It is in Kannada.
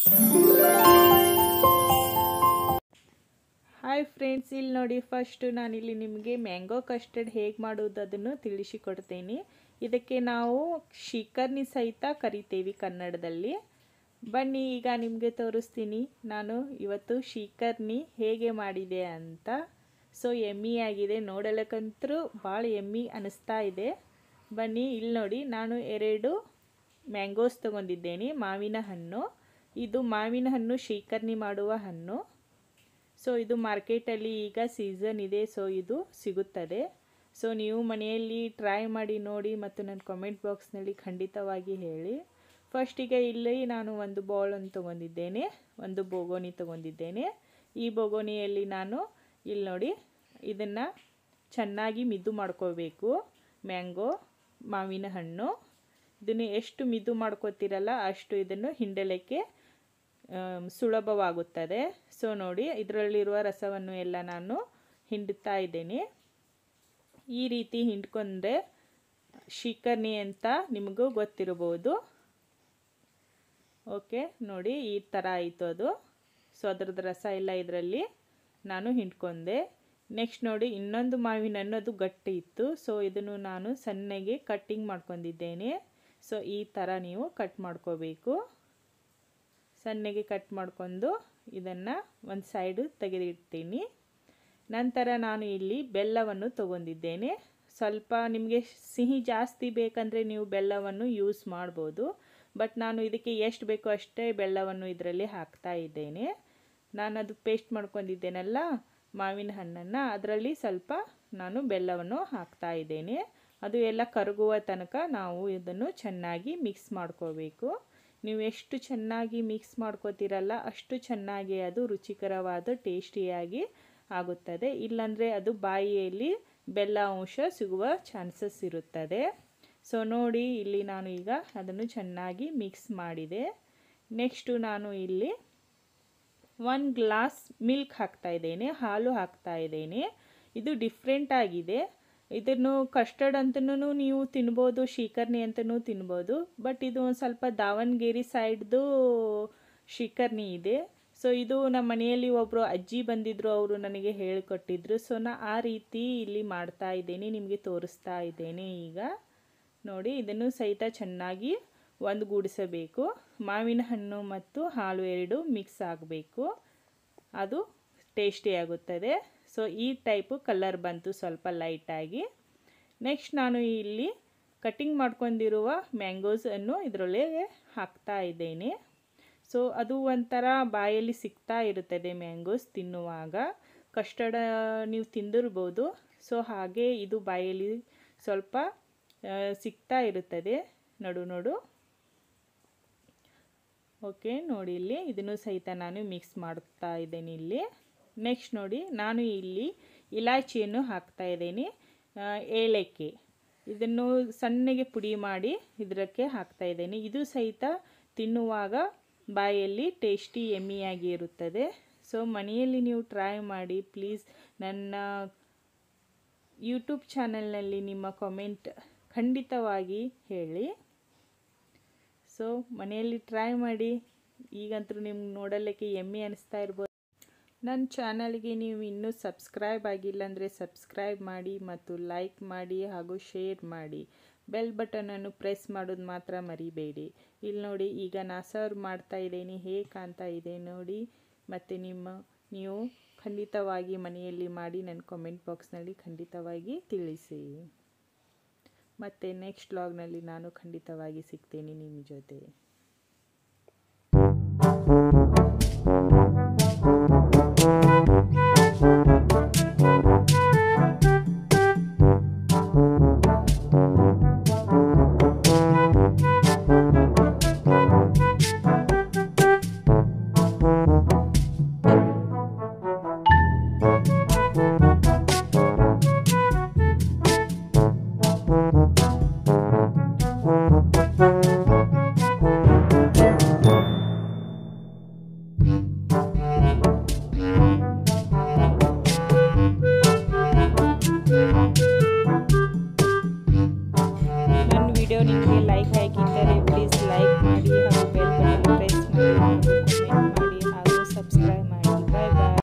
ಹಾಯ್ ಫ್ರೆಂಡ್ಸ್ ಇಲ್ಲಿ ನೋಡಿ ಫಸ್ಟು ನಾನಿಲ್ಲಿ ನಿಮಗೆ ಮ್ಯಾಂಗೋ ಕಸ್ಟರ್ಡ್ ಹೇಗೆ ಮಾಡೋದು ಅದನ್ನು ತಿಳಿಸಿಕೊಡ್ತೀನಿ ಇದಕ್ಕೆ ನಾವು ಶಿಕರ್ನಿ ಸಹಿತ ಕರಿತೇವೆ ಕನ್ನಡದಲ್ಲಿ ಬನ್ನಿ ಈಗ ನಿಮಗೆ ತೋರಿಸ್ತೀನಿ ನಾನು ಇವತ್ತು ಶಿಕರ್ನಿ ಹೇಗೆ ಮಾಡಿದೆ ಅಂತ ಸೊ ಎಮ್ಮಿ ಆಗಿದೆ ನೋಡಲಿಕ್ಕಂತರೂ ಭಾಳ ಎಮ್ಮಿ ಅನಿಸ್ತಾ ಇದೆ ಬನ್ನಿ ಇಲ್ಲಿ ನೋಡಿ ನಾನು ಎರಡು ಮ್ಯಾಂಗೋಸ್ ತೊಗೊಂಡಿದ್ದೇನೆ ಮಾವಿನ ಹಣ್ಣು ಇದು ಮಾವಿನ ಹಣ್ಣು ಶೀಕರ್ಣಿ ಮಾಡುವ ಹಣ್ಣು ಸೊ ಇದು ಮಾರ್ಕೆಟಲ್ಲಿ ಈಗ ಸೀಸನ್ ಇದೆ ಸೊ ಇದು ಸಿಗುತ್ತದೆ ಸೊ ನೀವು ಮನೆಯಲ್ಲಿ ಟ್ರೈ ಮಾಡಿ ನೋಡಿ ಮತ್ತು ನನ್ನ ಕಾಮೆಂಟ್ ಬಾಕ್ಸ್ನಲ್ಲಿ ಖಂಡಿತವಾಗಿ ಹೇಳಿ ಫಸ್ಟಿಗೆ ಇಲ್ಲಿ ನಾನು ಒಂದು ಬೌಲನ್ನು ತೊಗೊಂಡಿದ್ದೇನೆ ಒಂದು ಬೋಗೋನಿ ತೊಗೊಂಡಿದ್ದೇನೆ ಈ ಬೋಗೋನಿಯಲ್ಲಿ ನಾನು ಇಲ್ಲಿ ನೋಡಿ ಇದನ್ನು ಚೆನ್ನಾಗಿ ಮಿದ್ದು ಮಾಡ್ಕೋಬೇಕು ಮ್ಯಾಂಗೋ ಮಾವಿನ ಹಣ್ಣು ಇದನ್ನು ಎಷ್ಟು ಮಿದ್ದು ಮಾಡ್ಕೋತೀರಲ್ಲ ಅಷ್ಟು ಇದನ್ನು ಹಿಂಡಲಿಕ್ಕೆ ಸುಲಭವಾಗುತ್ತದೆ ಸೊ ನೋಡಿ ಇದರಲ್ಲಿರುವ ರಸವನ್ನು ಎಲ್ಲ ನಾನು ಹಿಂಡುತ್ತಾ ಇದ್ದೇನೆ ಈ ರೀತಿ ಹಿಂಡ್ಕೊಂಡ್ರೆ ಶಿಕರ್ನಿ ಅಂತ ನಿಮಗೂ ಗೊತ್ತಿರಬಹುದು ಓಕೆ ನೋಡಿ ಈ ಥರ ಆಯಿತು ಅದು ಸೊ ಅದರದ್ದು ರಸ ಎಲ್ಲ ಇದರಲ್ಲಿ ನಾನು ಹಿಂಡ್ಕೊಂಡೆ ನೆಕ್ಸ್ಟ್ ನೋಡಿ ಇನ್ನೊಂದು ಮಾವಿನ ಹಣ್ಣು ಅದು ಗಟ್ಟಿ ಇತ್ತು ಸೊ ಇದನ್ನು ನಾನು ಸಣ್ಣಗೆ ಕಟ್ಟಿಂಗ್ ಮಾಡ್ಕೊಂಡಿದ್ದೇನೆ ಸೊ ಈ ಥರ ನೀವು ಕಟ್ ಮಾಡ್ಕೋಬೇಕು ಸಣ್ಣಗೆ ಕಟ್ ಮಾಡ್ಕೊಂಡು ಇದನ್ನು ಒಂದು ಸೈಡು ತೆಗೆದಿಡ್ತೀನಿ ನಂತರ ನಾನು ಇಲ್ಲಿ ಬೆಲ್ಲವನ್ನು ತೊಗೊಂಡಿದ್ದೇನೆ ಸ್ವಲ್ಪ ನಿಮಗೆ ಸಿಹಿ ಜಾಸ್ತಿ ಬೇಕಂದರೆ ನೀವು ಬೆಲ್ಲವನ್ನು ಯೂಸ್ ಮಾಡ್ಬೋದು ಬಟ್ ನಾನು ಇದಕ್ಕೆ ಎಷ್ಟು ಬೇಕೋ ಅಷ್ಟೇ ಬೆಲ್ಲವನ್ನು ಇದರಲ್ಲಿ ಹಾಕ್ತಾ ಇದ್ದೇನೆ ನಾನು ಅದು ಪೇಸ್ಟ್ ಮಾಡ್ಕೊಂಡಿದ್ದೇನಲ್ಲ ಮಾವಿನ ಹಣ್ಣನ್ನು ಅದರಲ್ಲಿ ಸ್ವಲ್ಪ ನಾನು ಬೆಲ್ಲವನ್ನು ಹಾಕ್ತಾ ಇದ್ದೇನೆ ಅದು ಎಲ್ಲ ಕರಗುವ ತನಕ ನಾವು ಇದನ್ನು ಚೆನ್ನಾಗಿ ಮಿಕ್ಸ್ ಮಾಡ್ಕೋಬೇಕು ನೀವು ಎಷ್ಟು ಚೆನ್ನಾಗಿ ಮಿಕ್ಸ್ ಮಾಡ್ಕೋತೀರಲ್ಲ ಅಷ್ಟು ಚೆನ್ನಾಗಿ ಅದು ರುಚಿಕರವಾದ ಟೇಸ್ಟಿಯಾಗಿ ಆಗುತ್ತದೆ ಇಲ್ಲಾಂದರೆ ಅದು ಬಾಯಿಯಲ್ಲಿ ಬೆಲ್ಲ ಅಂಶ ಸಿಗುವ ಚಾನ್ಸಸ್ ಇರುತ್ತದೆ ಸೊ ನೋಡಿ ಇಲ್ಲಿ ನಾನು ಈಗ ಅದನ್ನು ಚೆನ್ನಾಗಿ ಮಿಕ್ಸ್ ಮಾಡಿದೆ ನೆಕ್ಸ್ಟು ನಾನು ಇಲ್ಲಿ ಒನ್ ಗ್ಲಾಸ್ ಮಿಲ್ಕ್ ಹಾಕ್ತಾ ಇದ್ದೇನೆ ಹಾಲು ಹಾಕ್ತಾ ಇದ್ದೇನೆ ಇದು ಡಿಫ್ರೆಂಟ್ ಆಗಿದೆ ಇದನ್ನು ಕಸ್ಟರ್ಡ್ ಅಂತನೂ ನೀವು ತಿನ್ಬೋದು ಶೀಕರ್ನಿ ಅಂತಲೂ ತಿನ್ಬೋದು ಬಟ್ ಇದು ಒಂದು ಸ್ವಲ್ಪ ದಾವಣಗೆರೆ ಸೈಡ್ದು ಶೀಕರ್ನಿ ಇದೆ ಸೊ ಇದು ನಮ್ಮ ಮನೆಯಲ್ಲಿ ಒಬ್ಬರು ಅಜ್ಜಿ ಬಂದಿದ್ದರು ಅವರು ನನಗೆ ಹೇಳಿಕೊಟ್ಟಿದ್ರು ಸೊ ನಾ ಆ ರೀತಿ ಇಲ್ಲಿ ಮಾಡ್ತಾ ಇದ್ದೇನೆ ನಿಮಗೆ ತೋರಿಸ್ತಾ ಇದ್ದೇನೆ ಈಗ ನೋಡಿ ಇದನ್ನು ಸಹಿತ ಚೆನ್ನಾಗಿ ಒಂದುಗೂಡಿಸಬೇಕು ಮಾವಿನ ಹಣ್ಣು ಮತ್ತು ಹಾಲು ಎರಡು ಮಿಕ್ಸ್ ಆಗಬೇಕು ಅದು ಟೇಸ್ಟಿ ಆಗುತ್ತದೆ ಸೊ ಈ ಟೈಪು ಕಲರ್ ಬಂತು ಸ್ವಲ್ಪ ಲೈಟಾಗಿ ನೆಕ್ಸ್ಟ್ ನಾನು ಇಲ್ಲಿ ಕಟ್ಟಿಂಗ್ ಮಾಡ್ಕೊಂಡಿರುವ ಮ್ಯಾಂಗೋಸನ್ನು ಇದರೊಳಗೆ ಹಾಕ್ತಾ ಇದ್ದೇನೆ ಸೊ ಅದು ಒಂಥರ ಬಾಯಲ್ಲಿ ಸಿಗ್ತಾ ಇರುತ್ತದೆ ಮ್ಯಾಂಗೋಸ್ ತಿನ್ನುವಾಗ ಕಸ್ಟರ್ಡ್ ನೀವು ತಿಂದಿರ್ಬೋದು ಸೊ ಹಾಗೆ ಇದು ಬಾಯಲ್ಲಿ ಸ್ವಲ್ಪ ಸಿಗ್ತಾ ಇರುತ್ತದೆ ನಡು ನೋಡು ಓಕೆ ನೋಡಿ ಇಲ್ಲಿ ಇದನ್ನು ಸಹಿತ ನಾನು ಮಿಕ್ಸ್ ಮಾಡ್ತಾ ಇದ್ದೇನೆ ಇಲ್ಲಿ ನೆಕ್ಸ್ಟ್ ನೋಡಿ ನಾನು ಇಲ್ಲಿ ಇಲಾಚಿಯನ್ನು ಹಾಕ್ತಾ ಇದ್ದೇನೆ ಏಲಕ್ಕಿ ಇದನ್ನು ಸಣ್ಣಗೆ ಪುಡಿ ಮಾಡಿ ಇದಕ್ಕೆ ಹಾಕ್ತಾ ಇದ್ದೇನೆ ಇದು ಸಹಿತ ತಿನ್ನುವಾಗ ಬಾಯಲ್ಲಿ ಟೇಸ್ಟಿ ಎಮ್ಮಿಯಾಗಿ ಇರುತ್ತದೆ ಸೊ ಮನೆಯಲ್ಲಿ ನೀವು ಟ್ರೈ ಮಾಡಿ ಪ್ಲೀಸ್ ನನ್ನ ಯೂಟ್ಯೂಬ್ ಚಾನಲ್ನಲ್ಲಿ ನಿಮ್ಮ ಕಾಮೆಂಟ್ ಖಂಡಿತವಾಗಿ ಹೇಳಿ ಸೊ ಮನೆಯಲ್ಲಿ ಟ್ರೈ ಮಾಡಿ ಈಗಂತೂ ನಿಮ್ಗೆ ನೋಡಲಿಕ್ಕೆ ಎಮ್ಮೆ ಅನಿಸ್ತಾ ಇರ್ಬೋದು ನನ್ನ ಚಾನಲ್ಗೆ ನೀವು ಇನ್ನೂ ಸಬ್ಸ್ಕ್ರೈಬ್ ಆಗಿಲ್ಲ ಅಂದರೆ ಸಬ್ಸ್ಕ್ರೈಬ್ ಮಾಡಿ ಮತ್ತು ಲೈಕ್ ಮಾಡಿ ಹಾಗೂ ಶೇರ್ ಮಾಡಿ ಬೆಲ್ ಬಟನನ್ನು ಪ್ರೆಸ್ ಮಾಡೋದು ಮಾತ್ರ ಮರಿಬೇಡಿ ಇಲ್ಲಿ ನೋಡಿ ಈಗ ನಾ ಸರ್ವ್ ಮಾಡ್ತಾ ಇದ್ದೀನಿ ಹೇಗೆ ಕಾಣ್ತಾ ಇದೆ ನೋಡಿ ಮತ್ತು ನಿಮ್ಮ ನೀವು ಖಂಡಿತವಾಗಿ ಮನೆಯಲ್ಲಿ ಮಾಡಿ ನನ್ನ ಕಾಮೆಂಟ್ ಬಾಕ್ಸ್ನಲ್ಲಿ ಖಂಡಿತವಾಗಿ ತಿಳಿಸಿ ಮತ್ತು ನೆಕ್ಸ್ಟ್ ವ್ಲಾಗ್ನಲ್ಲಿ ನಾನು ಖಂಡಿತವಾಗಿ ಸಿಗ್ತೇನೆ ನಿಮ್ಮ ಜೊತೆ